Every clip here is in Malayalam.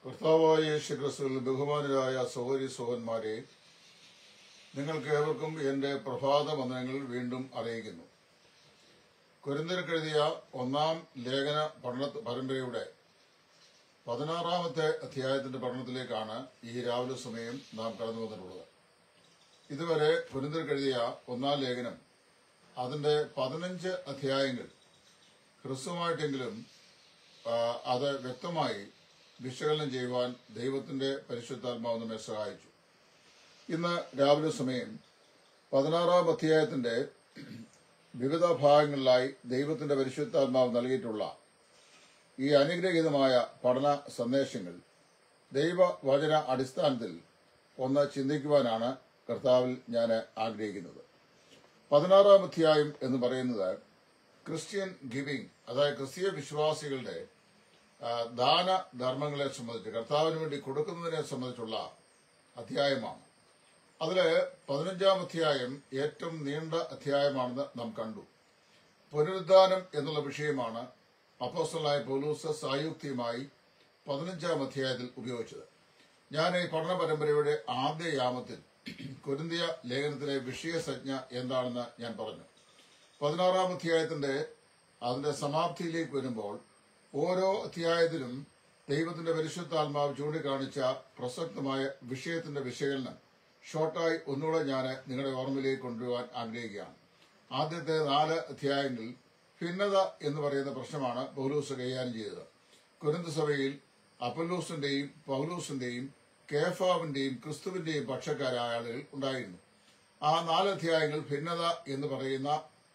കർത്താവായ യേശു ക്രിസ്തുവിൽ ബഹുമാനരായ സഹോദരി സഹോദന്മാരെ നിങ്ങൾക്ക് ഏവർക്കും എന്റെ പ്രഭാത വന്ദനങ്ങൾ വീണ്ടും അറിയിക്കുന്നു കുരിന്തിരക്കെഴുതിയ ഒന്നാം ലേഖന പഠന പരമ്പരയുടെ പതിനാറാമത്തെ അധ്യായത്തിന്റെ പഠനത്തിലേക്കാണ് ഈ രാവിലെ സമയം നാം കടന്നു വന്നിട്ടുള്ളത് ഇതുവരെ കുരിന്തിരക്കെഴുതിയ ഒന്നാം ലേഖനം അതിന്റെ പതിനഞ്ച് അധ്യായങ്ങൾ ഹ്രസ്വമായിട്ടെങ്കിലും ആ, അത് വ്യക്തമായി വിശകലനം ചെയ്യുവാൻ ദൈവത്തിന്റെ പരിശുദ്ധാത്മാവ് നമ്മെ സഹായിച്ചു ഇന്ന് രാവിലെ സമയം പതിനാറാം അധ്യായത്തിന്റെ വിവിധ ഭാഗങ്ങളിലായി ദൈവത്തിന്റെ പരിശുദ്ധാത്മാവ് നൽകിയിട്ടുള്ള ഈ അനുഗ്രഹീതമായ പഠന സന്ദേശങ്ങൾ ദൈവവചന അടിസ്ഥാനത്തിൽ ഒന്ന് ചിന്തിക്കുവാനാണ് കർത്താവിൽ ഞാൻ ആഗ്രഹിക്കുന്നത് പതിനാറാം അധ്യായം എന്ന് പറയുന്നത് ക്രിസ്ത്യൻ ഗിവിംഗ് അതായത് ക്രിസ്തീയ വിശ്വാസികളുടെ ആ, ദാന ധർമ്മങ്ങളെ സംബന്ധിച്ച് കർത്താവിന് വേണ്ടി കൊടുക്കുന്നതിനെ സംബന്ധിച്ചുള്ള അധ്യായമാണ് അതില് പതിനഞ്ചാം അധ്യായം ഏറ്റവും നീണ്ട അധ്യായമാണെന്ന് നാം കണ്ടു പുനരുദ്ധാനം എന്നുള്ള വിഷയമാണ് അപ്പോസ്റ്റലായ പൗലൂസ് സായുക്തിയുമായി പതിനഞ്ചാം അധ്യായത്തിൽ ഉപയോഗിച്ചത് ഞാൻ ഈ പഠന പരമ്പരയുടെ ആദ്യ യാമത്തിൽ കൊരിന്തിയ ലേഖനത്തിലെ വിഷയസജ്ഞ എന്താണെന്ന് ഞാൻ പറഞ്ഞു പതിനാറാം അധ്യായത്തിന്റെ അതിന്റെ സമാപ്തിയിലേക്ക് വരുമ്പോൾ ഓരോ അധ്യായത്തിലും ദൈവത്തിന്റെ പരിശുദ്ധാത്മാവ് ചൂണ്ടിക്കാണിച്ച പ്രസക്തമായ വിഷയത്തിന്റെ വിശകലനം ഷോർട്ടായി ഒന്നുകൂടെ ഞാൻ നിങ്ങളുടെ ഓർമ്മയിലേക്ക് കൊണ്ടുപോകാൻ ആഗ്രഹിക്കുകയാണ് ആദ്യത്തെ നാല് അധ്യായങ്ങളിൽ ഭിന്നത എന്ന് പറയുന്ന പ്രശ്നമാണ് പൗലൂസ് കൈകാര്യം ചെയ്തത് കുരുന്ത് സഭയിൽ അപ്പല്ലൂസിന്റെയും പൗലൂസിന്റെയും കേഫാവിന്റെയും ക്രിസ്തുവിന്റെയും പക്ഷക്കാരായ ആളുകൾ ഉണ്ടായിരുന്നു ആ നാല് അധ്യായങ്ങൾ ഭിന്നത എന്ന് പറയുന്ന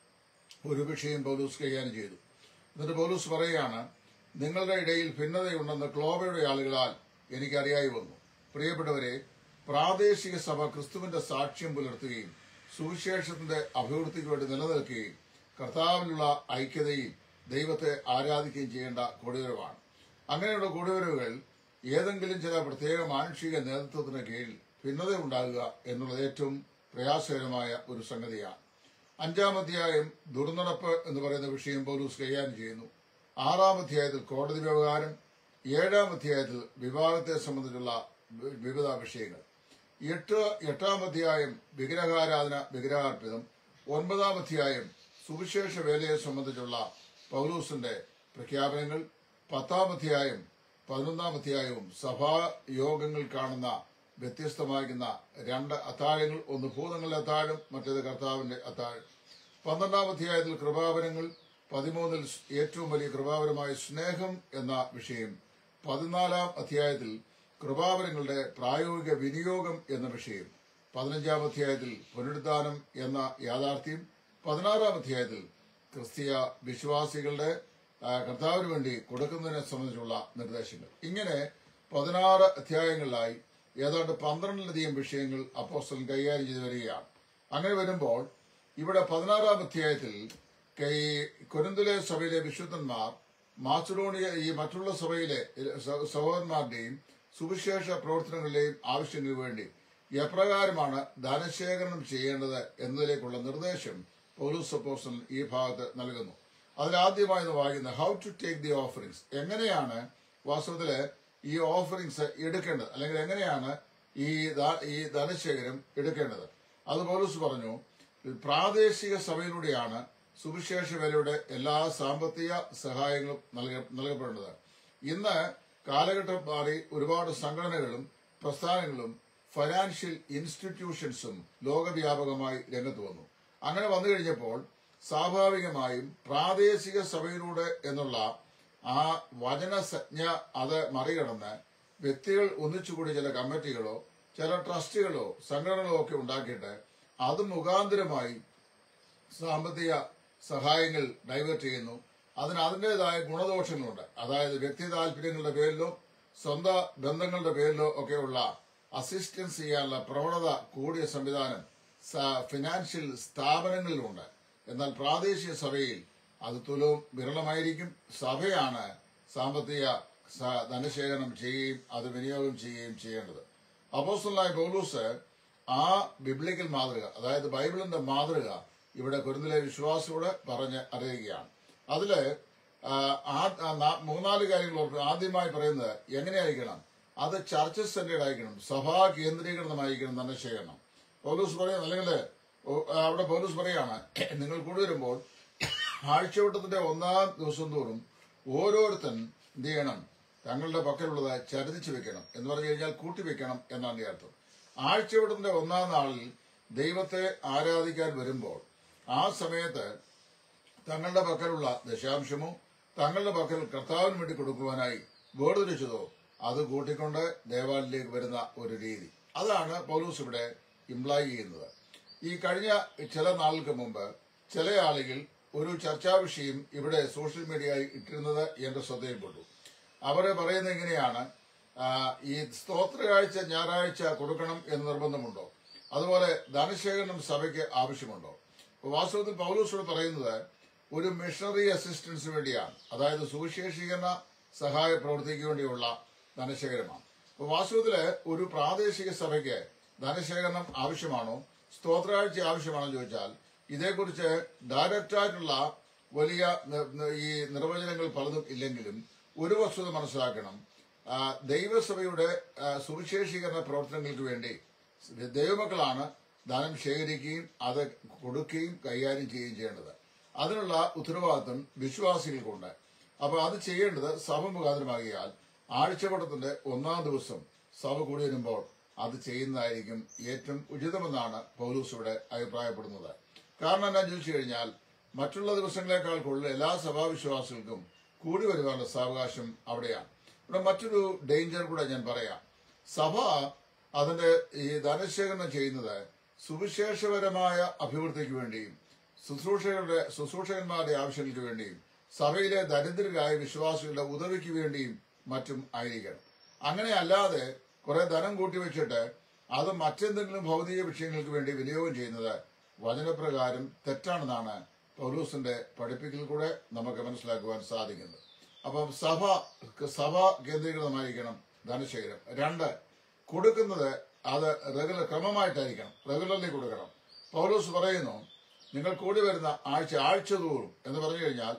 ഒരു വിഷയം പൗലൂസ് കൈകാര്യം ചെയ്തു എന്നിട്ട് പൗലൂസ് പറയുകയാണ് നിങ്ങളുടെ ഇടയിൽ ഭിന്നതയുണ്ടെന്ന് ക്ലോബയുടെ ആളുകളാൽ എനിക്കറിയായി വന്നു പ്രിയപ്പെട്ടവരെ പ്രാദേശിക സഭ ക്രിസ്തുവിന്റെ സാക്ഷ്യം പുലർത്തുകയും സുവിശേഷത്തിന്റെ അഭിവൃദ്ധിക്ക് വേണ്ടി നിലനിൽക്കുകയും കർത്താവിലുള്ള ഐക്യതയിൽ ദൈവത്തെ ആരാധിക്കുകയും ചെയ്യേണ്ട കൂടിവരവാണ് അങ്ങനെയുള്ള കൂടിവരവുകൾ ഏതെങ്കിലും ചില പ്രത്യേക മാനുഷിക നേതൃത്വത്തിന് കീഴിൽ ഭിന്നത ഉണ്ടാകുക എന്നുള്ളത് ഏറ്റവും പ്രയാസകരമായ ഒരു സംഗതിയാണ് അഞ്ചാം അധ്യായം ദുർനടപ്പ് എന്ന് പറയുന്ന വിഷയം പോലീസ് കൈകാര്യം ചെയ്യുന്നു ആറാം അധ്യായത്തിൽ കോടതി വ്യവഹാരം ഏഴാം അധ്യായത്തിൽ വിവാഹത്തെ സംബന്ധിച്ചുള്ള വി- വിവിധ വിഷയങ്ങൾ എട്ട് എട്ടാം അധ്യായം വിഗ്രഹാരാധന വിഗ്രഹാർപ്പിതം ഒൻപതാം അധ്യായം സുവിശേഷ വേലയെ സംബന്ധിച്ചുള്ള പൗലൂസിന്റെ പ്രഖ്യാപനങ്ങൾ പത്താം അധ്യായം പതിനൊന്നാം അധ്യായവും സഭാ യോഗങ്ങൾ കാണുന്ന വ്യത്യസ്തമായിരിക്കുന്ന രണ്ട് അത്താഴങ്ങൾ ഒന്ന് ഭൂതങ്ങളുടെ അത്താഴം മറ്റേത് കർത്താവിന്റെ അത്താഴം പന്ത്രണ്ടാം അധ്യായത്തിൽ കൃപാവരങ്ങൾ പതിമൂന്നിൽ ഏറ്റവും വലിയ കൃപാവരമായ സ്നേഹം എന്ന വിഷയം പതിനാലാം അധ്യായത്തിൽ കൃപാവരങ്ങളുടെ പ്രായോഗിക വിനിയോഗം എന്ന വിഷയം പതിനഞ്ചാം അധ്യായത്തിൽ പുനരുദ്ധാനം എന്ന യാഥാർത്ഥ്യം പതിനാറാം അധ്യായത്തിൽ ക്രിസ്തീയ വിശ്വാസികളുടെ ആ, കർത്താവിന് വേണ്ടി കൊടുക്കുന്നതിനെ സംബന്ധിച്ചുള്ള നിർദ്ദേശങ്ങൾ ഇങ്ങനെ പതിനാറ് അധ്യായങ്ങളിലായി ഏതാണ്ട് പന്ത്രണ്ടിലധികം വിഷയങ്ങൾ അപ്പോസ്റ്റൽ കൈകാര്യം ചെയ്തു വരികയാണ് അങ്ങനെ വരുമ്പോൾ ഇവിടെ പതിനാറാം അധ്യായത്തിൽ കൈ- കൊരിന്തിലെ സഭയിലെ വിശുദ്ധന്മാർ മാസഡോണിയ ഈ മറ്റുള്ള സഭയിലെ സ- സഹോദരന്മാരുടെയും സുവിശേഷ പ്രവർത്തനങ്ങളിലെയും ആവശ്യങ്ങൾക്ക് വേണ്ടി എപ്രകാരമാണ് ധനശേഖരണം ചെയ്യേണ്ടത് എന്നതിലേക്കുള്ള നിർദ്ദേശം പൗലൂസ് അപ്പോസ്റ്റൽ ഈ ഭാഗത്ത് നൽകുന്നു അതിലാദ്യമായി ഒന്ന് വായിക്കുന്നത് how to take the offerings എങ്ങനെയാണ് വാസ്തവത്തില് ഈ ഓഫറിങ്സ് എടുക്കേണ്ടത് അല്ലെങ്കിൽ എങ്ങനെയാണ് ഈ ദാ- ഈ ധനശേഖരം എടുക്കേണ്ടത് അത് പൗലൂസ് പറഞ്ഞു പ്രാദേശിക സഭയിലൂടെയാണ് സുവിശേഷ വേലയുടെ എല്ലാ സാമ്പത്തിക സഹായങ്ങളും നൽക- നൽകപ്പെടേണ്ടത് ഇന്ന് കാലഘട്ടം മാറി ഒരുപാട് സംഘടനകളും പ്രസ്ഥാനങ്ങളും ഫൈനാൻഷ്യൽ ഇൻസ്റ്റിറ്റ്യൂഷൻസും ലോകവ്യാപകമായി രംഗത്ത് വന്നു അങ്ങനെ വന്നു കഴിഞ്ഞപ്പോൾ സ്വാഭാവികമായും പ്രാദേശിക സഭയിലൂടെ എന്നുള്ള ആ വചനസജ്ഞ അത് മറികടന്ന് വ്യക്തികൾ ഒന്നിച്ചുകൂടി ചില കമ്മിറ്റികളോ ചില ട്രസ്റ്റുകളോ സംഘടനകളോ ഒക്കെ ഉണ്ടാക്കിയിട്ട് അത് മുഖാന്തരമായി സാമ്പത്തിക സഹായങ്ങൾ ഡൈവേർട്ട് ചെയ്യുന്നു അതിന് അതിൻ്റെതായ ഗുണദോഷങ്ങളുണ്ട് അതായത് വ്യക്തി താല്പര്യങ്ങളുടെ പേരിലോ സ്വന്തം ബന്ധങ്ങളുടെ പേരിലോ ഒക്കെയുള്ള അസിസ്റ്റൻസ് ചെയ്യാനുള്ള പ്രവണത കൂടിയ സംവിധാനം സ- ഫിനാൻഷ്യൽ സ്ഥാപനങ്ങളിലുണ്ട് എന്നാൽ പ്രാദേശിക സഭയിൽ അത് തുലവും വിരളമായിരിക്കും സഭയാണ് സാമ്പത്തിക സ- ധനശേഖരണം ചെയ്യുകയും അത് വിനിയോഗം ചെയ്യുകയും ചെയ്യേണ്ടത് അപ്പോസ്റ്റലായ പൗലൂസ് ആ ബിബ്ലിക്കൽ മാതൃക അതായത് ബൈബിളിന്റെ മാതൃക ഇവിടെ കുരുന്നിലെ വിശ്വാസിയോട് പറഞ്ഞ് അറിയുകയാണ് അതില് ആ, ആ- ആ നാ- മൂന്നാല് കാര്യങ്ങൾ ഓർക്കുക. ആദ്യമായി പറയുന്നത് എങ്ങനെയായിരിക്കണം അത് ചർച്ച് സെന്റേഡ് ആയിരിക്കണം സഭാ കേന്ദ്രീകൃതമായിരിക്കണം ധനശേഖരണം പൗലൂസ് പറയാം അല്ലെങ്കിൽ ഓ- അവിടെ പൗലൂസ് പറയാണ് നിങ്ങൾ കൂടി വരുമ്പോൾ ആഴ്ചവട്ടത്തിന്റെ ഒന്നാം ദിവസം തോറും ഓരോരുത്തൻ എന്ത് ചെയ്യണം തങ്ങളുടെ പക്കലുള്ളത് ചരിതിച്ചു വെക്കണം എന്ന് പറഞ്ഞു കഴിഞ്ഞാൽ കൂട്ടിവെക്കണം എന്നാണ് ഈ അർത്ഥം ആഴ്ചവട്ടത്തിന്റെ ഒന്നാം നാളിൽ ദൈവത്തെ ആരാധിക്കാൻ വരുമ്പോൾ ആ സമയത്ത് തങ്ങളുടെ പക്കലുള്ള ദശാംശമോ തങ്ങളുടെ പക്കൽ കർത്താവിന് വേണ്ടി കൊടുക്കുവാനായി വേർതിരിച്ചതോ അത് കൂട്ടിക്കൊണ്ട് ദേവാലയത്തിലേക്ക് വരുന്ന ഒരു രീതി അതാണ് പൗലൂസ് ഇവിടെ ഇംപ്ലായ് ചെയ്യുന്നത് ഈ കഴിഞ്ഞ ചില നാളുകൾക്ക് മുമ്പ് ചില ആളുകൾ ഒരു ചർച്ചാ വിഷയം ഇവിടെ സോഷ്യൽ മീഡിയയിൽ ഇട്ടിരുന്നത് എന്റെ ശ്രദ്ധയിൽപ്പെട്ടു അവർ പറയുന്നത് ഇങ്ങനെയാണ് ആ, ഈ സ്തോത്രയാഴ്ച ഞായറാഴ്ച കൊടുക്കണം എന്ന് നിർബന്ധമുണ്ടോ അതുപോലെ ധനശേഖരണം സഭയ്ക്ക് ആവശ്യമുണ്ടോ അപ്പൊ വാസ്തവത്തിൽ പൗലൂസോട് പറയുന്നത് ഒരു മിഷണറി അസിസ്റ്റൻസിന് വേണ്ടിയാണ് അതായത് സുവിശേഷീകരണ സഹായ പ്രവൃത്തിക്ക് വേണ്ടിയുള്ള ധനശേഖരമാണ് അപ്പൊ വാസ്തവത്തില് ഒരു പ്രാദേശിക സഭയ്ക്ക് ധനശേഖരണം ആവശ്യമാണോ സ്തോത്രാഴ്ച ആവശ്യമാണോ എന്ന് ചോദിച്ചാൽ ഇതേക്കുറിച്ച് ഡയറക്റ്റ് ആയിട്ടുള്ള വലിയ നി- നി- ഈ നിർവചനങ്ങൾ പലതും ഇല്ലെങ്കിലും ഒരു വസ്തുത മനസ്സിലാക്കണം ആ, ദൈവസഭയുടെ ആ, സുവിശേഷീകരണ പ്രവർത്തനങ്ങൾക്ക് വേണ്ടി ദൈവമക്കളാണ് ധനം ശേഖരിക്കുകയും അത് കൊടുക്കുകയും കൈകാര്യം ചെയ്യുകയും ചെയ്യേണ്ടത് അതിനുള്ള ഉത്തരവാദിത്വം വിശ്വാസികൾക്കുണ്ട് അപ്പൊ അത് ചെയ്യേണ്ടത് സഭ മുഖാന്തരമാകിയാൽ ആഴ്ചവട്ടത്തിന്റെ ഒന്നാം ദിവസം സഭ കൂടി വരുമ്പോൾ അത് ചെയ്യുന്നതായിരിക്കും ഏറ്റവും ഉചിതമെന്നാണ് പൗലൂസ് ഇവിടെ അഭിപ്രായപ്പെടുന്നത് കാരണം എന്നാ ചോദിച്ചു കഴിഞ്ഞാൽ മറ്റുള്ള ദിവസങ്ങളെക്കാൾ കൂടുതൽ എല്ലാ സഭാവിശ്വാസികൾക്കും കൂടി വരുവാനുള്ള സാവകാശം അവിടെയാണ് ഇവിടെ മറ്റൊരു ഡേഞ്ചർ കൂടെ ഞാൻ പറയാം സഭ അതിന്റെ ഈ ധനശേഖരണം ചെയ്യുന്നത് സുവിശേഷപരമായ അഭിവൃദ്ധിക്ക് വേണ്ടിയും ശുശ്രൂഷകളുടെ ശുശ്രൂഷകന്മാരുടെ ആവശ്യങ്ങൾക്ക് വേണ്ടിയും സഭയിലെ ദരിദ്രരായ വിശ്വാസികളുടെ ഉദവിക്ക് വേണ്ടിയും മറ്റും ആയിരിക്കണം അങ്ങനെ അല്ലാതെ കുറെ ധനം കൂട്ടിവെച്ചിട്ട് അത് മറ്റെന്തെങ്കിലും ഭൗതിക വിഷയങ്ങൾക്ക് വേണ്ടി വിനിയോഗം ചെയ്യുന്നത് വചനപ്രകാരം തെറ്റാണെന്നാണ് പൗലൂസിന്റെ പഠിപ്പിക്കൽ കൂടെ നമുക്ക് മനസ്സിലാക്കുവാൻ സാധിക്കുന്നത് അപ്പം സഭ സഭ കേന്ദ്രീകൃതമായിരിക്കണം ധനശേഖരം രണ്ട് കൊടുക്കുന്നത് അത് റെഗുലർ ക്രമമായിട്ടായിരിക്കണം റെഗുലർലി കൊടുക്കണം പൗലൂസ് പറയുന്നു നിങ്ങൾ കൂടി വരുന്ന ആഴ്ച ആഴ്ച തോറും എന്ന് പറഞ്ഞു കഴിഞ്ഞാൽ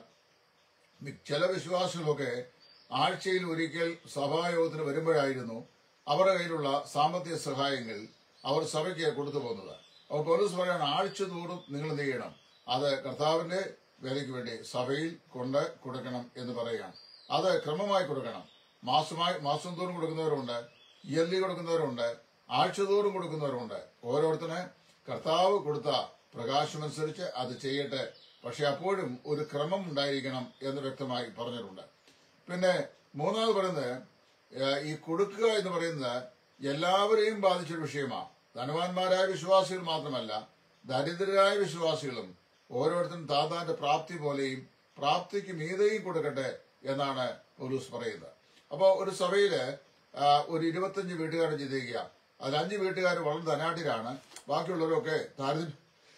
മി- ചില വിശ്വാസികളൊക്കെ ആഴ്ചയിൽ ഒരിക്കൽ സഭായോഗത്തിന് വരുമ്പോഴായിരുന്നു അവരുടെ കയ്യിലുള്ള സാമ്പത്തിക സഹായങ്ങൾ അവർ സഭയ്ക്ക് കൊടുത്തു പോകുന്നത് അപ്പോൾ പോലീസ് പറയാണ് ആഴ്ച തോറും നിങ്ങൾ എന്ത് ചെയ്യണം അത് കർത്താവിന്റെ വേലയ്ക്ക് വേണ്ടി സഭയിൽ കൊണ്ട് കൊടുക്കണം എന്ന് പറയുകയാണ് അത് ക്രമമായി കൊടുക്കണം മാസമായി മാസം തോറും കൊടുക്കുന്നവരുണ്ട് ഇയർലി കൊടുക്കുന്നവരുണ്ട് ആഴ്ച തോറും കൊടുക്കുന്നവരുണ്ട് ഓരോരുത്തന് കർത്താവ് കൊടുത്ത പ്രകാശമനുസരിച്ച് അത് ചെയ്യട്ടെ പക്ഷെ അപ്പോഴും ഒരു ക്രമം ഉണ്ടായിരിക്കണം എന്ന് വ്യക്തമായി പറഞ്ഞിട്ടുണ്ട് പിന്നെ മൂന്നാമത് പറയുന്നത് ഏഹ്, ഈ കൊടുക്കുക എന്ന് പറയുന്നത് എല്ലാവരെയും ബാധിച്ചൊരു വിഷയമാണ് ധനവാന്മാരായ വിശ്വാസികൾ മാത്രമല്ല ദരിദ്രരായ വിശ്വാസികളും ഓരോരുത്തരും താതാന്റെ പ്രാപ്തി പോലെയും പ്രാപ്തിക്ക് മീതെയും കൊടുക്കട്ടെ എന്നാണ് പൗലൂസ് പറയുന്നത് അപ്പോൾ ഒരു സഭയില് ആ, ഒരു ഇരുപത്തഞ്ച് വീട്ടുകാരെ ചിന്തിക്കുക അതിൽ അഞ്ച് വീട്ടുകാർ വളരെ ധനാഢ്യരാണ് ബാക്കിയുള്ളവരൊക്കെ താരതമ്യം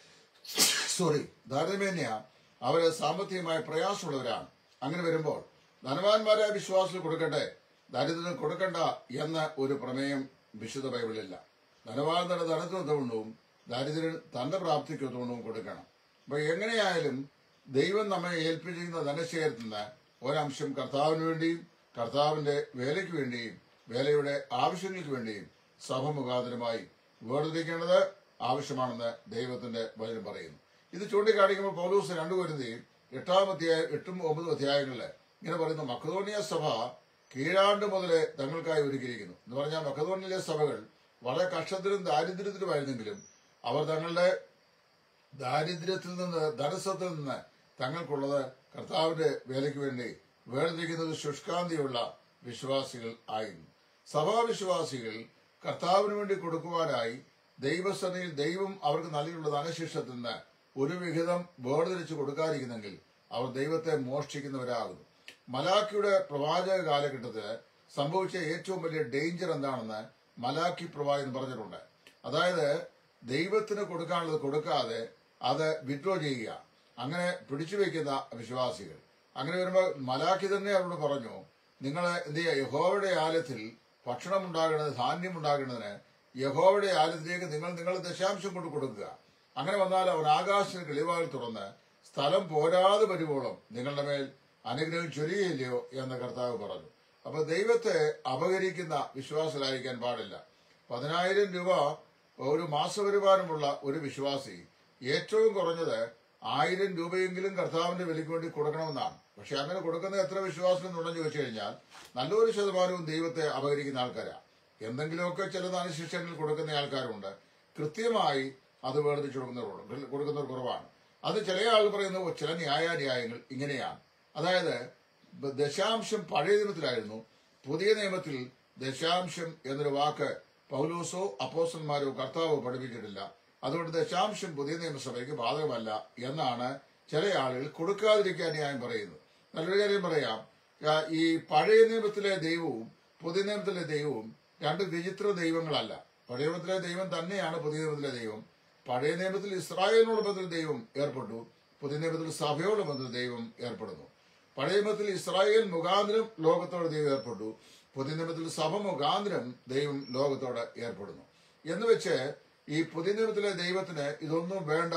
സോറി താരതമ്യേന അവര് സാമ്പത്തികമായ പ്രയാസമുള്ളവരാണ് അങ്ങനെ വരുമ്പോൾ ധനവാന്മാരായ വിശ്വാസികൾ കൊടുക്കട്ടെ ദരിദ്രന് കൊടുക്കണ്ട എന്ന ഒരു പ്രമേയം വിശുദ്ധ ബൈബിളില്ല ധനവാൻ തന്റെ ധനത്തിനൊത്തവണ്ണവും ദരിദ്രൻ തന്റെ പ്രാപ്തിക്കൊത്തവണ്ണവും കൊടുക്കണം അപ്പൊ എങ്ങനെയായാലും ദൈവം നമ്മെ ഏൽപ്പിച്ചിരിക്കുന്ന ധനശേഖരത്തിൽ നിന്ന് ഒരംശം കർത്താവിന് വേണ്ടിയും കർത്താവിന്റെ വേലയ്ക്ക് വേണ്ടിയും വേലയുടെ ആവശ്യങ്ങൾക്ക് വേണ്ടിയും സഭ മുഖാന്തരമായി വേർതിരിക്കേണ്ടത് ആവശ്യമാണെന്ന് ദൈവത്തിന്റെ വചനം പറയുന്നു ഇത് ചൂണ്ടിക്കാണിക്കുമ്പോൾ പൗലൂസ് രണ്ടു വരുന്നേയും എട്ടാം അധ്യായം എട്ടും ഒമ്പതും അധ്യായങ്ങളില് ഇങ്ങനെ പറയുന്നു മക്കതോണിയ സഭ കീഴാണ്ട് മുതലേ തങ്ങൾക്കായി ഒരുക്കിയിരിക്കുന്നു എന്ന് പറഞ്ഞാൽ മക്കതോണിയിലെ സഭകൾ വളരെ കഷ്ടത്തിലും ദാരിദ്ര്യത്തിലുമായിരുന്നെങ്കിലും അവർ തങ്ങളുടെ ദാരിദ്ര്യത്തിൽ നിന്ന് ധനസ്വത്തിൽ നിന്ന് തങ്ങൾക്കുള്ളത് കർത്താവിന്റെ വേലയ്ക്ക് വേണ്ടി വേർതിരിക്കുന്നത് ശുഷ്കാന്തിയുള്ള വിശ്വാസികൾ ആയിരുന്നു സഭാവിശ്വാസികൾ കർത്താവിന് വേണ്ടി കൊടുക്കുവാനായി ദൈവസനയിൽ ദൈവം അവർക്ക് നൽകിയുള്ള ധനശിക്ഷത്തിൽ നിന്ന് ഒരു വിഹിതം വേർതിരിച്ച് കൊടുക്കാതിരിക്കുന്നെങ്കിൽ അവർ ദൈവത്തെ മോഷ്ടിക്കുന്നവരാകുന്നു മലാക്കിയുടെ പ്രവാചക കാലഘട്ടത്തിൽ സംഭവിച്ച ഏറ്റവും വലിയ ഡേഞ്ചർ എന്താണെന്ന് മലാക്കി പ്രവാചകൻ പറഞ്ഞിട്ടുണ്ട് അതായത് ദൈവത്തിന് കൊടുക്കാനുള്ളത് കൊടുക്കാതെ അത് വിഡ്രോ ചെയ്യുക അങ്ങനെ പിടിച്ചു വയ്ക്കുന്ന വിശ്വാസികൾ അങ്ങനെ വരുമ്പോൾ മലാഖി തന്നെ അവരോട് പറഞ്ഞു നിങ്ങൾ എന്ത് ചെയ്യുക യഹോവയുടെ ആലയത്തിൽ ഭക്ഷണം ഉണ്ടാകേണ്ടത് ധാന്യം ഉണ്ടാകേണ്ടതിന് യഹോവയുടെ ആലയത്തിലേക്ക് നിങ്ങൾ നിങ്ങളുടെ ദശാംശം കൊണ്ട് കൊടുക്കുക അങ്ങനെ വന്നാൽ അവൻ ആകാശത്തിന് കിളിവാൽ തുറന്ന് സ്ഥലം പോരാതെ വരുവോളം നിങ്ങളുടെ മേൽ അനുഗ്രഹം ചൊരിയില്ലയോ എന്ന് കർത്താവ് പറഞ്ഞു അപ്പൊ ദൈവത്തെ അപകരിക്കുന്ന വിശ്വാസത്തിലായിരിക്കാൻ പാടില്ല പതിനായിരം രൂപ ഒരു മാസവരുമാനമുള്ള ഒരു വിശ്വാസി ഏറ്റവും കുറഞ്ഞത് ആയിരം രൂപയെങ്കിലും കർത്താവിന്റെ വിലയ്ക്ക് വേണ്ടി കൊടുക്കണമെന്നാണ് പക്ഷെ അങ്ങനെ കൊടുക്കുന്ന എത്ര വിശ്വാസം എന്നുണ്ടെന്ന് ചോദിച്ചു കഴിഞ്ഞാൽ നല്ലൊരു ശതമാനവും ദൈവത്തെ അപകരിക്കുന്ന ആൾക്കാരാണ് എന്തെങ്കിലുമൊക്കെ ചില ദാനശിക്ഷങ്ങൾ കൊടുക്കുന്ന ആൾക്കാരുണ്ട് കൃത്യമായി അത് വേർതിരിച്ചു കൊടുക്കുന്നവരുണ്ട് കൊടുക്കുന്നവർ കുറവാണ് അത് ചില ആൾ പറയുന്ന ചില ന്യായാന്യായങ്ങൾ ഇങ്ങനെയാണ് അതായത് ദശാംശം പഴയ നിയമത്തിലായിരുന്നു പുതിയ നിയമത്തിൽ ദശാംശം എന്നൊരു വാക്ക് പൗലോസോ അപ്പോസന്മാരോ കർത്താവോ പഠിപ്പിച്ചിട്ടില്ല അതുകൊണ്ട് ദശാംശം പുതിയ നിയമസഭയ്ക്ക് ബാധകമല്ല എന്നാണ് ചില ആളുകൾ കൊടുക്കാതിരിക്കാൻ ന്യായം പറയുന്നത് നല്ലൊരു കാര്യം പറയാം ആ, ഈ പഴയ നിയമത്തിലെ ദൈവവും പുതിയ നിയമത്തിലെ ദൈവവും രണ്ട് വിചിത്ര ദൈവങ്ങളല്ല പഴയ നിയമത്തിലെ ദൈവം തന്നെയാണ് പുതിയ നിയമത്തിലെ ദൈവം പഴയ നിയമത്തിൽ ഇസ്രായേലിനോട് ബന്ധത്തിൽ ദൈവം ഏർപ്പെട്ടു പുതിയ നിയമത്തിൽ സഭയോട് ബന്ധത്തിൽ ദൈവം ഏർപ്പെടുന്നു പഴയ നിയമത്തിൽ ഇസ്രായേൽ മുഖാന്തരം ലോകത്തോട് ദൈവം ഏർപ്പെട്ടു പുതിയ നിയമത്തിൽ സഭ മുഖാന്തരം ദൈവം ലോകത്തോട് ഏർപ്പെടുന്നു എന്ന് വെച്ച് ഈ പുതിയ നിയമത്തിലെ ദൈവത്തിന് ഇതൊന്നും വേണ്ട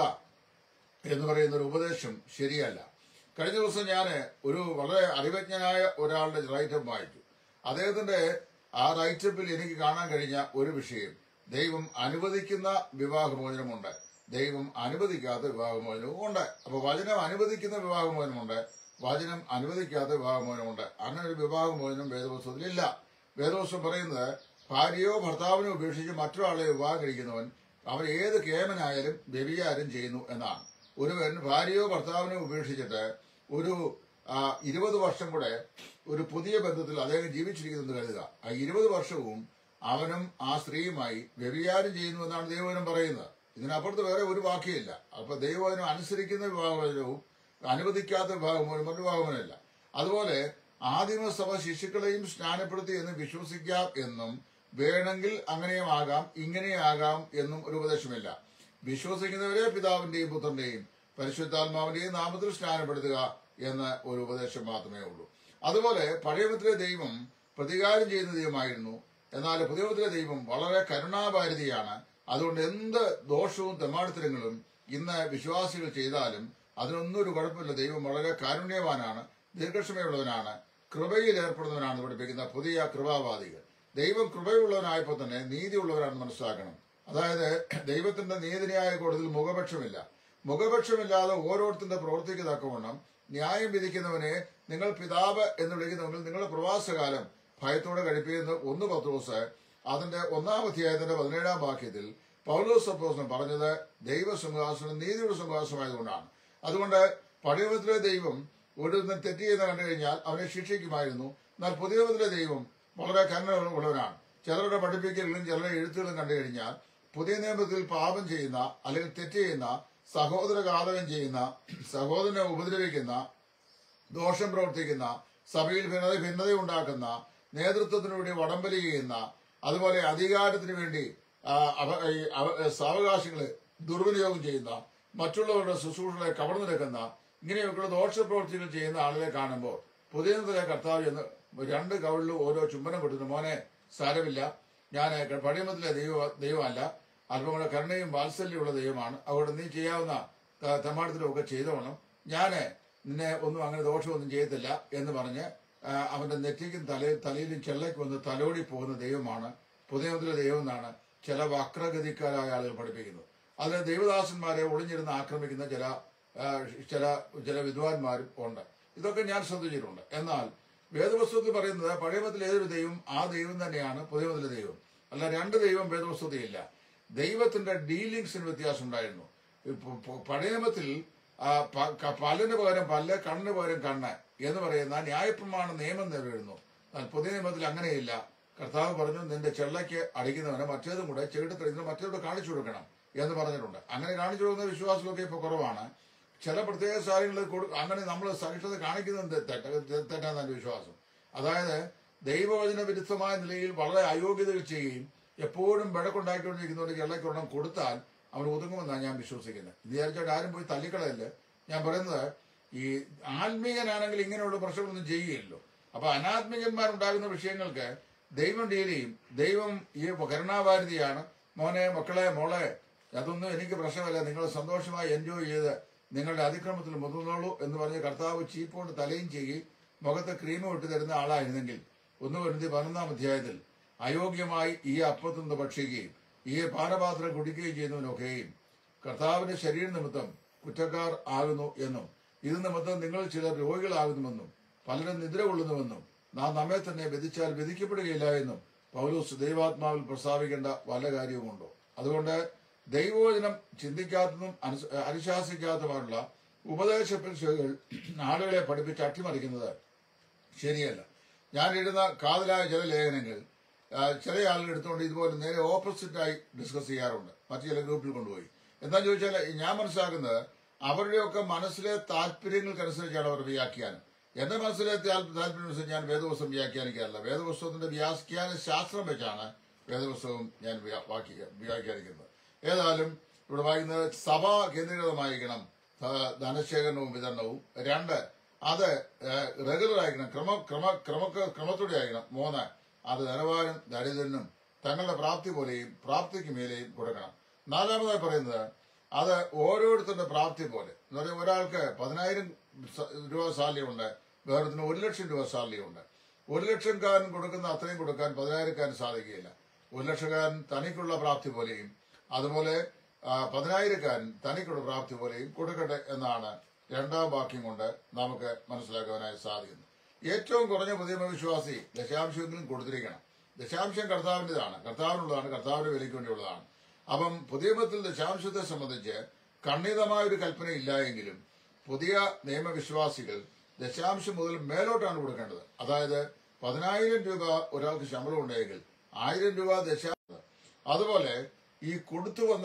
എന്ന് പറയുന്ന ഒരു ഉപദേശം ശരിയല്ല കഴിഞ്ഞ ദിവസം ഞാൻ ഒരു വളരെ അറിവജ്ഞനായ ഒരാളുടെ റൈറ്റപ്പ് വായിച്ചു അദ്ദേഹത്തിന്റെ ആ റൈറ്റപ്പിൽ എനിക്ക് കാണാൻ കഴിഞ്ഞ ഒരു വിഷയം ദൈവം അനുവദിക്കുന്ന വിവാഹമോചനമുണ്ട് ദൈവം അനുവദിക്കാത്ത വിവാഹമോചനവും ഉണ്ട് അപ്പൊ വചനം അനുവദിക്കുന്ന വിവാഹമോചനമുണ്ട് വചനം അനുവദിക്കാത്ത വിവാഹമോചനമുണ്ട് അങ്ങനെ ഒരു വിവാഹമോചനം വേദപുസ്തകത്തിലില്ല വേദപുസ്തകം പറയുന്നത് ഭാര്യയോ ഭർത്താവിനോ ഉപേക്ഷിച്ച് മറ്റൊരാളെ വിവാഹം കഴിക്കുന്നവൻ അവൻ ഏത് കേമനായാലും വ്യഭിചാരം ചെയ്യുന്നു എന്നാണ് ഒരുവൻ ഭാര്യയോ ഭർത്താവിനോ ഉപേക്ഷിച്ചിട്ട് ഒരു ആ, ഇരുപത് വർഷം കൂടെ ഒരു പുതിയ ബന്ധത്തിൽ അദ്ദേഹം ജീവിച്ചിരിക്കുന്നെന്ന് കരുതുക ആ ഇരുപത് വർഷവും അവനും ആ സ്ത്രീയുമായി വ്യഭിചാരം ചെയ്യുന്നു എന്നാണ് ദൈവവചനം പറയുന്നത് ഇതിനപ്പുറത്ത് വേറെ ഒരു വാക്യമില്ല അപ്പൊ ദൈവവചനം അനുസരിക്കുന്ന വിവാഹമോചനവും അനുവദിക്കാത്ത വിവാഹമോചനം വിവാഹമോചനമില്ല അതുപോലെ ആദിമസഭ ശിശുക്കളെയും സ്നാനപ്പെടുത്തി എന്ന് വിശ്വസിക്കാം എന്നും വേണമെങ്കിൽ അങ്ങനെയും ആകാം ഇങ്ങനെയും ആകാം എന്നും ഒരു ഉപദേശമില്ല വിശ്വസിക്കുന്നവരെ പിതാവിന്റെയും പുത്രന്റെയും പരിശുദ്ധാത്മാവിന്റെയും നാമത്തിൽ സ്നാനപ്പെടുത്തുക എന്ന ഒരു ഉപദേശം മാത്രമേ ഉള്ളൂ അതുപോലെ പഴയത്തിലെ ദൈവം പ്രതികാരം ചെയ്യുന്ന ദൈവമായിരുന്നു എന്നാൽ പുതിയത്തിലെ ദൈവം വളരെ കരുണാഭാരതിയാണ് അതുകൊണ്ട് എന്ത് ദോഷവും തെമ്മാടിത്തരങ്ങളും ഇന്ന് വിശ്വാസികൾ ചെയ്താലും അതിനൊന്നും ഒരു കുഴപ്പമില്ല ദൈവം വളരെ കാരുണ്യവാനാണ് ദീർഘക്ഷമയുള്ളവനാണ് കൃപയിൽ ഏർപ്പെടുന്നവനാണ് പഠിപ്പിക്കുന്ന പുതിയ കൃപാവാദികൾ ദൈവം കൃപയുള്ളവനായപ്പോൾ തന്നെ നീതിയുള്ളവരാണെന്ന് മനസ്സിലാക്കണം അതായത് ദൈവത്തിന്റെ നീതിന്യായ കോടതിയിൽ മുഖപക്ഷമില്ല മുഖപക്ഷമില്ലാതെ ഓരോരുത്തരുടെ പ്രവൃത്തിക്ക് തക്കവണ്ണം ന്യായം വിധിക്കുന്നവനെ നിങ്ങൾ പിതാവ് എന്ന് വിളിക്കുന്നുവെങ്കിൽ നിങ്ങളുടെ പ്രവാസകാലം ഭയത്തോടെ കഴിപ്പിക്കുന്ന ഒന്ന് പത്രോസ് അതിന്റെ ഒന്നാം അധ്യായത്തിന്റെ പതിനേഴാം വാക്യത്തിൽ പൗലോസ് അപ്പോസ്തലൻ പറഞ്ഞത് ദൈവസിംഹാസനം നീതിയുടെ സിംഹാസനമായതുകൊണ്ടാണ് അതുകൊണ്ട് പഴയത്തിലെ ദൈവം ഒരു തെറ്റ് ചെയ്യുന്ന കണ്ടു കഴിഞ്ഞാൽ അവനെ ശിക്ഷിക്കുമായിരുന്നു എന്നാൽ പുതിയ നിയമത്തിലെ ദൈവം വളരെ കരുണ ഉള്ളവനാണ് ചിലരുടെ പഠിപ്പിക്കലിലും ചിലരുടെ എഴുത്തുകളും കണ്ടു കഴിഞ്ഞാൽ പുതിയ നിയമത്തിൽ പാപം ചെയ്യുന്ന അല്ലെങ്കിൽ തെറ്റ് ചെയ്യുന്ന സഹോദര ഘാതകം ചെയ്യുന്ന സഹോദരനെ ഉപദ്രവിക്കുന്ന ദോഷം പ്രവർത്തിക്കുന്ന സഭയിൽ ഭിന്നത ഭിന്നത ഉണ്ടാക്കുന്ന നേതൃത്വത്തിനു വേണ്ടി വടംവലി ചെയ്യുന്ന അതുപോലെ അധികാരത്തിന് വേണ്ടി ആ, അവ- ഈ അവ- സാവകാശങ്ങളെ ദുർവിനിയോഗം ചെയ്യുന്ന മറ്റുള്ളവരുടെ ശുശ്രൂഷകളെ കവർന്നു നിൽക്കുന്ന ഇങ്ങനെയൊക്കെയുള്ള ദോഷപ്രവർത്തികൾ ചെയ്യുന്ന ആളുകളെ കാണുമ്പോൾ പുതിയ നിയമത്തിലെ കർത്താവ് എന്ന് രണ്ട് കവിളിലും ഓരോ ചുംബനം കൊടുക്കുന്നു മോനെ സാരമില്ല ഞാൻ പഴയമത്തിലെ ദൈവ ദൈവമല്ല അല്പം കൂടെ കരുണയും വാത്സല്യമുള്ള ദൈവമാണ് അതുകൊണ്ട് നീ ചെയ്യാവുന്ന തെമ്മാടത്തിലും ഒക്കെ ചെയ്തോണം ഞാന് നിന്നെ ഒന്നും അങ്ങനെ ദോഷമൊന്നും ചെയ്യത്തില്ല എന്ന് പറഞ്ഞ് ആ, അവന്റെ നെറ്റിക്കും തലയിൽ തലയിലും ചെള്ളയ്ക്കും വന്ന് തലോടി പോകുന്ന ദൈവമാണ് പുതിയമത്തിലെ ദൈവം എന്നാണ് ചില വക്രഗതിക്കാരായ ആളുകൾ പഠിപ്പിക്കുന്നത് അതിൽ ദൈവദാസന്മാരെ ഒളിഞ്ഞിരുന്ന് ആക്രമിക്കുന്ന ചില ആ, ചില ചില വിദ്വാൻമാരും ഉണ്ട് ഇതൊക്കെ ഞാൻ ശ്രദ്ധിച്ചിട്ടുണ്ട് എന്നാൽ വേദപുസ്തകത്തിൽ പറയുന്നത് പഴയമത്തിൽ ഏതൊരു ദൈവം ആ ദൈവം തന്നെയാണ് പുതിയമത്തിലെ ദൈവം അല്ല രണ്ട് ദൈവം വേദപുസ്തകത്തിലില്ല ദൈവത്തിന്റെ ഡീലിങ്സിന് വ്യത്യാസം ഉണ്ടായിരുന്നു ഇപ്പൊ പ- പഴയ നിയമത്തിൽ ആ, പ- ക- പല്ലിന് പകരം പല്ല് കണ്ണിന് പകരം കണ്ണ് എന്ന് പറയുന്ന ന്യായപ്രമാണ നിയമം നിലവിടുന്നു എന്നാൽ പുതിയ നിയമത്തിൽ അങ്ങനെയില്ല കർത്താവ് പറഞ്ഞു നിന്റെ ചെള്ളയ്ക്ക് അടിക്കുന്നവനെ മറ്റേതും കൂടെ ചെവിട്ട് തെളിഞ്ഞ് മറ്റേതും കാണിച്ചു കൊടുക്കണം എന്ന് പറഞ്ഞിട്ടുണ്ട് അങ്ങനെ കാണിച്ചു കൊടുക്കുന്ന വിശ്വാസമൊക്കെ ഇപ്പൊ കുറവാണ് ചില പ്രത്യേക സാഹചര്യങ്ങളിൽ കൊടു- അങ്ങനെ നമ്മൾ സഹിഷ്ണുത കാണിക്കുന്നത് തെറ്റ തെറ്റാന്നാണ് എൻ്റെ വിശ്വാസം അതായത് ദൈവവചന വിരുദ്ധമായ നിലയിൽ വളരെ അയോഗ്യതകൾ ചെയ്യുകയും എപ്പോഴും വിടക്കുണ്ടാക്കിക്കൊണ്ടിരിക്കുന്നവർക്ക് ചെള്ളയ്ക്കൊരെണ്ണം കൊടുത്താൽ അവൻ ഒതുങ്ങുമെന്നാണ് ഞാൻ വിശ്വസിക്കുന്നത് ഇത് വിചാരിച്ചാൽ ആരും പോയി തള്ളിക്കളയല്ല ഞാൻ പറയുന്നത് ഈ ആത്മീയനാണെങ്കിൽ ഇങ്ങനെയുള്ള പ്രശ്നങ്ങളൊന്നും ചെയ്യുകയില്ലല്ലോ അപ്പൊ അനാത്മികന്മാരുണ്ടാകുന്ന വിഷയങ്ങൾക്ക് ദൈവം ഡീൽ ചെയ്യും ദൈവം ഈ കരുണാഭാരതിയാണ് മോനെ മക്കളെ മോളെ അതൊന്നും എനിക്ക് പ്രശ്നമല്ല നിങ്ങൾ സന്തോഷമായി എൻജോയ് ചെയ്ത് നിങ്ങളുടെ അതിക്രമത്തിൽ മുതിർന്നോളൂ എന്ന് പറഞ്ഞ് കർത്താവ് ചീപ്പോണ്ട് തലയും ചെയ്യും മുഖത്ത് ക്രീം ഇട്ട് തരുന്ന ആളായിരുന്നെങ്കിൽ ഒന്ന് വരുത്തി പതിനൊന്നാം അധ്യായത്തിൽ അയോഗ്യമായി ഈ അപ്പത്തിൽ നിന്ന് ഭക്ഷിക്കുകയും ഈ പാനപാത്രം കുടിക്കുകയും ചെയ്യുന്നവനൊക്കെയും കർത്താവിന്റെ ശരീര നിമിത്തം കുറ്റക്കാർ ആകുന്നു എന്നും ഇത് നിമിത്തം നിങ്ങൾ ചിലർ രോഗികളാകുന്നുവെന്നും പലരും നിദ്ര കൊള്ളുന്നുവെന്നും നാം നമ്മെ തന്നെ വിധിച്ചാൽ വിധിക്കപ്പെടുകയില്ല എന്നും പൗലോസ് ദൈവാത്മാവിൽ പ്രസ്താവിക്കേണ്ട വല്ല കാര്യവുമുണ്ടോ അതുകൊണ്ട് ദൈവവചനം ചിന്തിക്കാത്തതും അനുസ- അനുശാസിക്കാത്തതുമായുള്ള ഉപദേശ പരിശോധകൾ ആളുകളെ പഠിപ്പിച്ച് അട്ടിമറിക്കുന്നത് ശരിയല്ല ഞാൻ എഴുതുന്ന കാതലായ ചില ലേഖനങ്ങൾ ആ, ചില ആളുകൾ എടുത്തുകൊണ്ട് ഇതുപോലെ നേരെ ഓപ്പോസിറ്റായി ഡിസ്കസ് ചെയ്യാറുണ്ട് മറ്റു ചില ഗ്രൂപ്പിൽ കൊണ്ടുപോയി എന്താ ചോദിച്ചാൽ ഞാൻ മനസ്സിലാക്കുന്നത് അവരുടെയൊക്കെ മനസ്സിലെ താല്പര്യങ്ങൾക്കനുസരിച്ചാണ് അവർ വ്യാഖ്യാനം എന്റെ മനസ്സിലെ താൽ- താല്പര്യം അനുസരിച്ച് ഞാൻ വേദപുസ്തകം വ്യാഖ്യാനിക്കാറില്ല വേദപുസ്തകത്തിന്റെ വ്യാഖ്യാന ശാസ്ത്രം വെച്ചാണ് വേദപുസ്തകം ഞാൻ വ്യാ- വാക്കി- വ്യാഖ്യാനിക്കുന്നത് ഏതായാലും ഇവിടെ വായിക്കുന്നത് സഭ കേന്ദ്രീകൃതമായിരിക്കണം ധ- ധനശേഖരണവും വിതരണവും രണ്ട് അത് റെഗുലർ ആയിരിക്കണം ക്രമ ക്രമ ക്രമ ക്രമത്തോടെ ആയിരിക്കണം മൂന്ന് അത് ധനവാനും ദരിദ്രനും തങ്ങളുടെ പ്രാപ്തി പോലെയും പ്രാപ്തിക്ക് മേലെയും കൊടുക്കണം നാലാമതായി പറയുന്നത് അത് ഓരോരുത്തരുടെ പ്രാപ്തി പോലെ എന്ന് പറഞ്ഞാൽ ഒരാൾക്ക് പതിനായിരം സ- രൂപ സാലറി ഉണ്ട് വേറൊരുത്തിന് ഒരു ലക്ഷം രൂപ സാലറി ഉണ്ട് ഒരു ലക്ഷംകാരൻ കൊടുക്കുന്ന അത്രയും കൊടുക്കാൻ പതിനായിരക്കാരൻ സാധിക്കുകയില്ല ഒരു ലക്ഷക്കാരൻ തനിക്കുള്ള പ്രാപ്തി പോലെയും അതുപോലെ ആ, പതിനായിരക്കാരൻ തനിക്കുള്ള പ്രാപ്തി പോലെയും കൊടുക്കട്ടെ എന്നാണ് രണ്ടാം വാക്യം കൊണ്ട് നമുക്ക് മനസ്സിലാക്കുവാനായി സാധിക്കുന്നത് ഏറ്റവും കുറഞ്ഞ പുതിയ വിശ്വാസി ദശാംശമെങ്കിലും കൊടുത്തിരിക്കണം ദശാംശം കർത്താവിൻ്റെതാണ് കർത്താവിനുള്ളതാണ് കർത്താവിന്റെ വിലയ്ക്ക് വേണ്ടിയുള്ളതാണ് അപ്പം പുതിയ മതത്തിൽ ദശാംശത്തെ സംബന്ധിച്ച് ഖണ്ഡിതമായ ഒരു കൽപ്പന ഇല്ല എങ്കിലും പുതിയ നിയമവിശ്വാസികൾ ദശാംശം മുതൽ മേലോട്ടാണ് കൊടുക്കേണ്ടത് അതായത് പതിനായിരം രൂപ ഒരാൾക്ക് ശമ്പളം ഉണ്ടെങ്കിൽ ആയിരം രൂപ ദശാംശം അതുപോലെ ഈ കൊടുത്തു വന്ന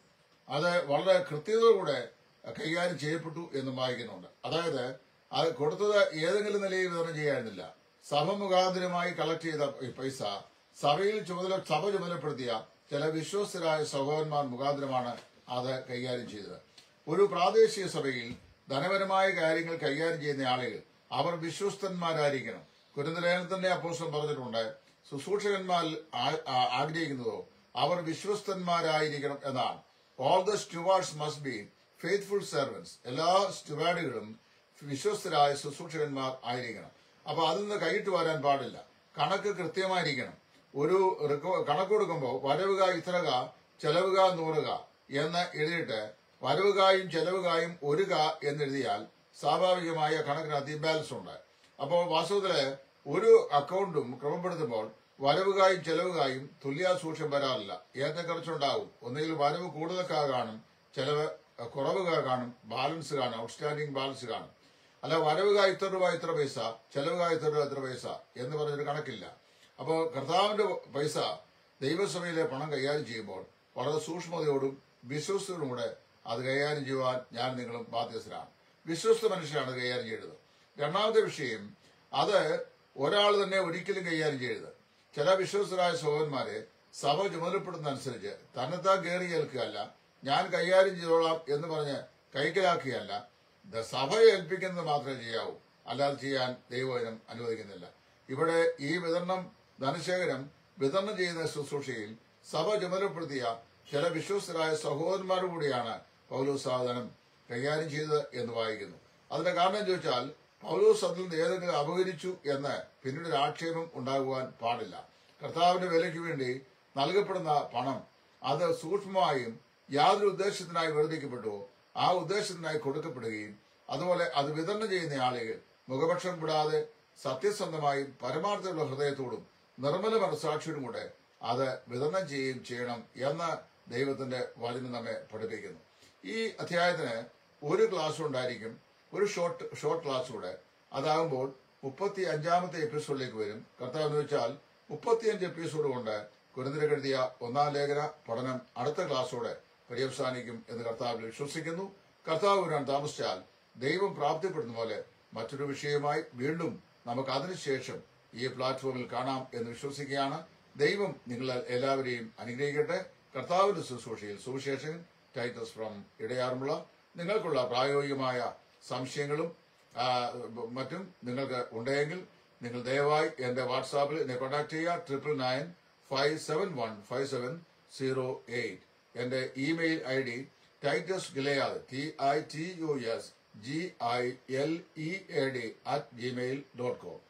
അത് വളരെ കൃത്യതയോടെ കൈകാര്യം ചെയ്യപ്പെട്ടു എന്നും വായിക്കുന്നുണ്ട് അതായത് അത് കൊടുത്തത് ഏതെങ്കിലും നിലയിൽ വിതരണം ചെയ്യാനില്ല സഭ മുഖാന്തരമായി കളക്ട് ചെയ്ത ഈ പൈസ സഭയിൽ ചുമതല സഭ ചുമതലപ്പെടുത്തിയ ചില വിശ്വസ്തരായ സഹോദരന്മാർ മുഖാന്തരമാണ് അത് കൈകാര്യം ചെയ്തത് ഒരു പ്രാദേശിക സഭയിൽ ധനപരമായ കാര്യങ്ങൾ കൈകാര്യം ചെയ്യുന്ന ആളുകൾ അവർ വിശ്വസ്തന്മാരായിരിക്കണം കുരുന്തലേഖനത്തിന്റെ അപ്പോസ്റ്റം പറഞ്ഞിട്ടുണ്ട് ശുശ്രൂഷകന്മാർ ആ- ആ- ആഗ്രഹിക്കുന്നതോ അവർ വിശ്വസ്തന്മാരായിരിക്കണം എന്നാണ് all the stewards must be faithful servants എല്ലാ സ്റ്റുവാർഡുകളും വിശ്വസ്തരായ ശുശ്രൂഷകന്മാർ ആയിരിക്കണം അപ്പൊ അതിൽ നിന്ന് കൈയിട്ട് വരാൻ പാടില്ല കണക്ക് കൃത്യമായിരിക്കണം ഒരു റിക്കോ- കണക്ക് കൊടുക്കുമ്പോൾ വരവുക ഇത്രക ചെലവുക നൂറുക എന്ന് എഴുതിയിട്ട് വരവുകായും ചെലവുകായും ഒരു ക എന്നെഴുതിയാൽ സ്വാഭാവികമായ കണക്കിനകത്ത് ഇംബാലൻസ് ഉണ്ട് അപ്പോൾ വാസ്തവത്തില് ഒരു അക്കൗണ്ടും ക്രമപ്പെടുത്തുമ്പോൾ വരവുകായും ചെലവുകായും തുല്യാസൂക്ഷ്യം വരാറില്ല ഏറ്റക്കുറച്ചുണ്ടാവും ഒന്നുകിൽ വരവ് കൂടുതൽ കാ കാണും ചെലവ് കുറവ് കാ കാണും ബാലൻസ് കാണും ഔട്ട്സ്റ്റാൻഡിംഗ് ബാലൻസ് കാണും അല്ല വരവുക ഇത്ര രൂപ ഇത്ര പൈസ ചെലവുക ഇത്ര രൂപ ഇത്ര പൈസ എന്ന് പറഞ്ഞൊരു കണക്കില്ല അപ്പോൾ കർത്താവിന്റെ പൈസ ദൈവസഭയിലെ പണം കൈകാര്യം ചെയ്യുമ്പോൾ വളരെ സൂക്ഷ്മതയോടും വിശ്വസ്തയോടും കൂടെ അത് കൈകാര്യം ചെയ്യുവാൻ ഞാൻ നിങ്ങളും ബാധ്യസ്ഥരാണ് വിശ്വസ്ത മനുഷ്യരാണ് ഇത് കൈകാര്യം ചെയ്തത് രണ്ടാമത്തെ വിഷയം അത് ഒരാൾ തന്നെ ഒരിക്കലും കൈകാര്യം ചെയ്യരുത് ചില വിശ്വസ്തരായ സഹോദരന്മാരെ സഭ ചുമതലപ്പെടുന്ന അനുസരിച്ച് തന്നെത്താൻ കയറി ഏൽക്കുകയല്ല ഞാൻ കൈകാര്യം ചെയ്തോളാം എന്ന് പറഞ്ഞ് കൈക്കലാക്കുകയല്ല ദ സഭ ഏൽപ്പിക്കുന്നത് മാത്രമേ ചെയ്യാവൂ അല്ലാതെ ചെയ്യാൻ ദൈവവചനം അനുവദിക്കുന്നില്ല ഇവിടെ ഈ വിതരണം ധനശേഖരം വിതരണം ചെയ്യുന്ന ശുശ്രൂഷയിൽ സഭ ചുമതലപ്പെടുത്തിയ ചില വിശ്വസ്തരായ സഹോദരന്മാരും കൂടിയാണ് പൗലോസ് സാധനം കൈകാര്യം ചെയ്തത് എന്ന് വായിക്കുന്നു അതിന്റെ കാരണം ചോദിച്ചാൽ പൗലോസ് അതിൽ നിന്ന് ഏതെങ്കിലും അപകരിച്ചു എന്ന് പിന്നീട് ഒരു ആക്ഷേപം ഉണ്ടാകുവാൻ പാടില്ല കർത്താവിന്റെ വിലയ്ക്ക് വേണ്ടി നൽകപ്പെടുന്ന പണം അത് സൂക്ഷ്മമായും യാതൊരു ഉദ്ദേശത്തിനായി വേർതിരിക്കപ്പെട്ടുവോ ആ ഉദ്ദേശത്തിനായി കൊടുക്കപ്പെടുകയും അതുപോലെ അത് വിതരണം ചെയ്യുന്ന ആളുകൾ മുഖപക്ഷം വിടാതെ സത്യസന്ധമായും പരമാർത്ഥമുള്ള ഹൃദയത്തോടും നിർമ്മല മനസാക്ഷിയോടും കൂടെ അത് വിതരണം ചെയ്യുകയും ചെയ്യണം എന്ന് ദൈവത്തിന്റെ വചനം നമ്മെ പഠിപ്പിക്കുന്നു ഈ അധ്യായത്തിന് ഒരു ക്ലാസ് ഉണ്ടായിരിക്കും ഒരു ഷോർട്ട് ഷോർട്ട് ക്ലാസ് കൂടെ അതാകുമ്പോൾ മുപ്പത്തി അഞ്ചാമത്തെ എപ്പിസോഡിലേക്ക് വരും കർത്താവ് എന്ന് വെച്ചാൽ മുപ്പത്തിയഞ്ച് എപ്പിസോഡ് കൊണ്ട് കുരുന്നിര എഴുതിയ ഒന്നാം ലേഖന പഠനം അടുത്ത ക്ലാസ്സോടെ പര്യവസാനിക്കും എന്ന് കർത്താവിൽ വിശ്വസിക്കുന്നു കർത്താവ് വരാൻ താമസിച്ചാൽ ദൈവം പ്രാപ്തിപ്പെടുന്ന പോലെ മറ്റൊരു വിഷയമായി വീണ്ടും നമുക്ക് അതിനുശേഷം ഈ പ്ലാറ്റ്ഫോമിൽ കാണാം എന്ന് വിശ്വസിക്കുകയാണ് ദൈവം നിങ്ങൾ എല്ലാവരെയും അനുഗ്രഹിക്കട്ടെ കർത്താവിന്റെ ശുശ്രൂഷയിൽ സുവിശേഷൻ ടൈറ്റസ് ഫ്രം ഇടയാറുമുള്ള നിങ്ങൾക്കുള്ള പ്രായോഗികമായ സംശയങ്ങളും ആ, മറ്റും നിങ്ങൾക്ക് ഉണ്ടെങ്കിൽ നിങ്ങൾ ദയവായി എന്റെ വാട്സാപ്പിൽ എന്നെ കോൺടാക്ട് ചെയ്യുക triple nine five seven one five seven zero eight എന്റെ email I D Titus Gilead T I T U S G I L E A D at Gmail dot com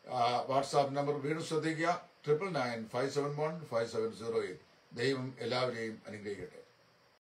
WhatsApp number വീണ്ടും ശ്രദ്ധിക്കുക triple nine five seven one five seven zero eight ദൈവം എല്ലാവരെയും അനുഗ്രഹിക്കട്ടെ